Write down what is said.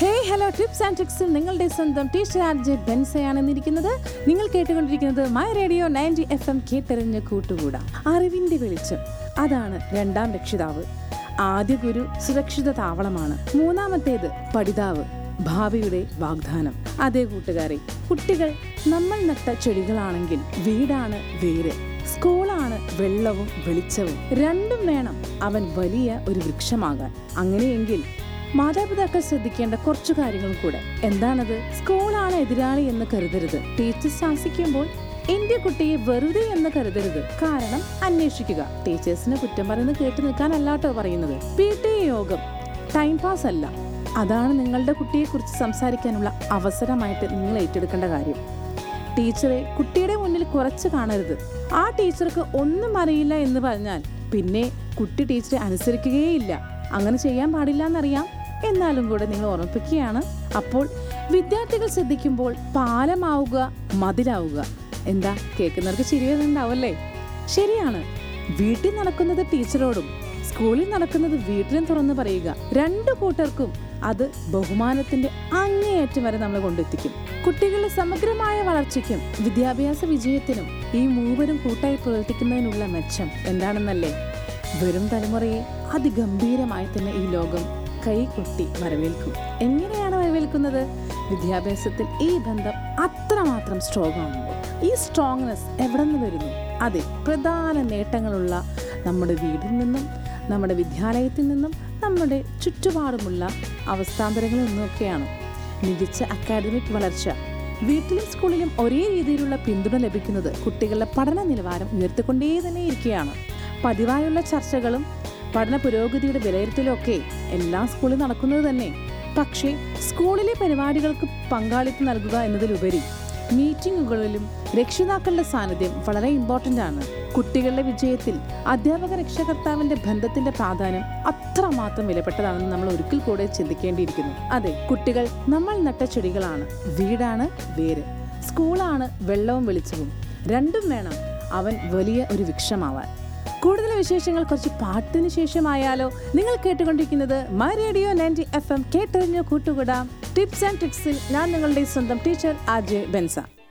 hey hello tips and ട്രിക്സിൽ നിങ്ങളുടെ സ്വന്തം ടീച്ചർ ആർ ജെ ബെൻസയാണ് എന്നിരിക്കുന്നത് നിങ്ങൾ കേട്ടുകൊണ്ടിരിക്കുന്നത് my radio ninety F M കേട്ടെറിഞ്ഞ് കൂട്ടുകൂടാ അറിവിന്റെ വെളിച്ചം അതാണ് രണ്ടാം രക്ഷിതാവ് ആദ്യ ഗുരു സുരക്ഷിത താവളമാണ് മൂന്നാമത്തേത് പഠിതാവ് ഭാവിയുടെ വാഗ്ദാനം അതേ കൂട്ടുകാരെ കുട്ടികൾ നമ്മൾ നട്ട ചെടികളാണെങ്കിൽ വീടാണ് വേര് സ്കൂളാണ് വെള്ളവും വെളിച്ചവും രണ്ടും വേണം അവൻ വലിയ ഒരു വൃക്ഷമാകാൻ അങ്ങനെയെങ്കിൽ മാതാപിതാക്കൾ ശ്രദ്ധിക്കേണ്ട കുറച്ചു കാര്യങ്ങളും കൂടെ എന്താണത് സ്കൂളാണ് എതിരാളി എന്ന് കരുതരുത് ടീച്ചർ ശാസിക്കുമ്പോൾ എന്റെ കുട്ടിയെ വെറുതെ എന്ന് കരുതരുത് കാരണം അന്വേഷിക്കുക ടീച്ചേഴ്സിന് കുറ്റം പറയുന്നത് കേട്ടു നിൽക്കാനല്ലാട്ടോ പറയുന്നത് പി ടി എ യോഗം ടൈം പാസ് അല്ല അതാണ് നിങ്ങളുടെ കുട്ടിയെ കുറിച്ച് സംസാരിക്കാനുള്ള അവസരമായിട്ട് നിങ്ങൾ ഏറ്റെടുക്കേണ്ട കാര്യം ടീച്ചറെ കുട്ടിയുടെ മുന്നിൽ കുറച്ച് കാണരുത് ആ ടീച്ചർക്ക് ഒന്നും അറിയില്ല എന്ന് പറഞ്ഞാൽ പിന്നെ കുട്ടി ടീച്ചറെ അനുസരിക്കുകയേയില്ല അങ്ങനെ ചെയ്യാൻ പാടില്ല എന്നറിയാം എന്നാലും കൂടെ നിങ്ങൾ ഓർമ്മിപ്പിക്കുകയാണ് അപ്പോൾ വിദ്യാർത്ഥികൾ ശ്രദ്ധിക്കുമ്പോൾ പാലമാവുക മതിലാവുക എന്താ കേൾക്കുന്നവർക്ക് ചിരി വരുന്നുണ്ടാവല്ലേ ശരിയാണ് വീട്ടിൽ നടക്കുന്നത് ടീച്ചറോടും സ്കൂളിൽ നടക്കുന്നത് വീട്ടിലും തുറന്നു പറയുക രണ്ടു കൂട്ടർക്കും അത് ബഹുമാനത്തിന്റെ അങ്ങേയറ്റം വരെ നമ്മൾ കൊണ്ടെത്തിക്കും കുട്ടികളുടെ സമഗ്രമായ വളർച്ചയ്ക്കും വിദ്യാഭ്യാസ വിജയത്തിനും ഈ മൂവരും കൂട്ടായി പ്രവർത്തിക്കുന്നതിനുള്ള മെച്ചം എന്താണെന്നല്ലേ വരും തലമുറയെ അതിഗംഭീരമായി തന്നെ ഈ ലോകം കൈകൊട്ടി വരവേൽക്കും എങ്ങനെയാണ് വരവേൽക്കുന്നത് വിദ്യാഭ്യാസത്തിൽ ഈ ബന്ധം അത്രമാത്രം സ്ട്രോങ് ആകുമ്പോൾ ഈ സ്ട്രോങ്നെസ് എവിടെ നിന്ന് വരുന്നു അതെ പ്രധാന നേട്ടങ്ങളുള്ള നമ്മുടെ വീടിൽ നിന്നും നമ്മുടെ വിദ്യാലയത്തിൽ നിന്നും നമ്മുടെ ചുറ്റുപാടുമുള്ള അവസ്ഥാന്തരങ്ങളിൽ നിന്നൊക്കെയാണ് മികച്ച അക്കാഡമിക് വളർച്ച വീട്ടിലും സ്കൂളിലും ഒരേ രീതിയിലുള്ള പിന്തുണ ലഭിക്കുന്നത് കുട്ടികളുടെ പഠന നിലവാരം ഉയർത്തിക്കൊണ്ടേ തന്നെ ഇരിക്കുകയാണ് പതിവായുള്ള ചർച്ചകളും പഠന പുരോഗതിയുടെ വിലയിരുത്തലൊക്കെ എല്ലാ സ്കൂളിൽ നടക്കുന്നത് തന്നെ പക്ഷേ സ്കൂളിലെ പരിപാടികൾക്ക് പങ്കാളിത്തം നൽകുക എന്നതിലുപരി മീറ്റിങ്ങുകളിലും രക്ഷിതാക്കളുടെ സാന്നിധ്യം വളരെ ഇമ്പോർട്ടൻ്റ് ആണ് കുട്ടികളുടെ വിജയത്തിൽ അധ്യാപക രക്ഷകർത്താവിന്റെ ബന്ധത്തിന്റെ പ്രാധാന്യം അത്രമാത്രം വിലപ്പെട്ടതാണെന്ന് നമ്മൾ ഒരിക്കൽ കൂടെ ചിന്തിക്കേണ്ടിയിരിക്കുന്നു അതെ കുട്ടികൾ നമ്മൾ നട്ട ചെടികളാണ് വീടാണ് വേര് സ്കൂളാണ് വെള്ളവും വെളിച്ചവും രണ്ടും വേണം അവൻ വലിയ ഒരു വൃക്ഷമാവാൻ കൂടുതൽ വിശേഷങ്ങൾ കുറച്ച് പാട്ടിന് ശേഷമായാലോ നിങ്ങൾ കേട്ടുകൊണ്ടിരിക്കുന്നത് my radio ninety F M കേട്ടറിഞ്ഞ കൂട്ടുകൂടാം ടിപ്സ് ആൻഡ് ട്രിക്സിൽ ഞാൻ നിങ്ങളുടെ സ്വന്തം ടീച്ചർ ആർ ജെ ബെൻസ